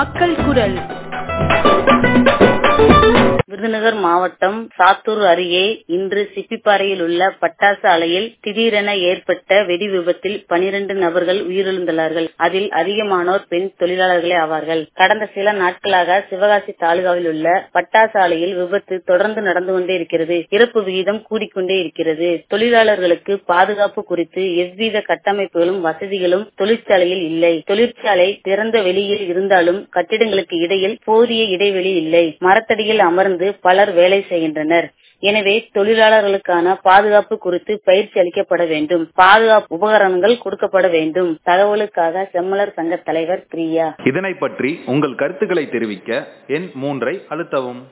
மக்கள் குரல் விருதுநகர் மாவட்டம் சாத்தூர் அருகே இன்று சிப்பிப்பாறையில் உள்ள பட்டாசு ஆலையில் திடீரென ஏற்பட்ட வெடி விபத்தில் பனிரெண்டு நபர்கள் உயிரிழந்துள்ளார்கள் அதில் அதிகமானோர் பெண் தொழிலாளர்களே ஆவார்கள் கடந்த சில நாட்களாக சிவகாசி தாலுகாவில் உள்ள பட்டாசு ஆலையில் விபத்து தொடர்ந்து நடந்து கொண்டே இருக்கிறது இறப்பு விகிதம் கூடிக்கொண்டே இருக்கிறது தொழிலாளர்களுக்கு பாதுகாப்பு குறித்து எவ்வித கட்டமைப்புகளும் வசதிகளும் தொழிற்சாலையில் இல்லை தொழிற்சாலை திறந்த வெளியில் இருந்தாலும் கட்டிடங்களுக்கு இடையில் போதிய இடைவெளி இல்லை மரத்தடியில் அமர்ந்து பலர் வேலை செய்கின்றனர் எனவே தொழிலாளர்களுக்கான பாதுகாப்பு குறித்து பயிற்சி அளிக்கப்பட வேண்டும் பாதுகாப்பு உபகரணங்கள் கொடுக்கப்பட வேண்டும் தகவலுக்காக செம்மலர் சங்க தலைவர் பிரியா இதனை பற்றி உங்கள் கருத்துக்களை தெரிவிக்க எண் மூன்றை அழுத்தவும்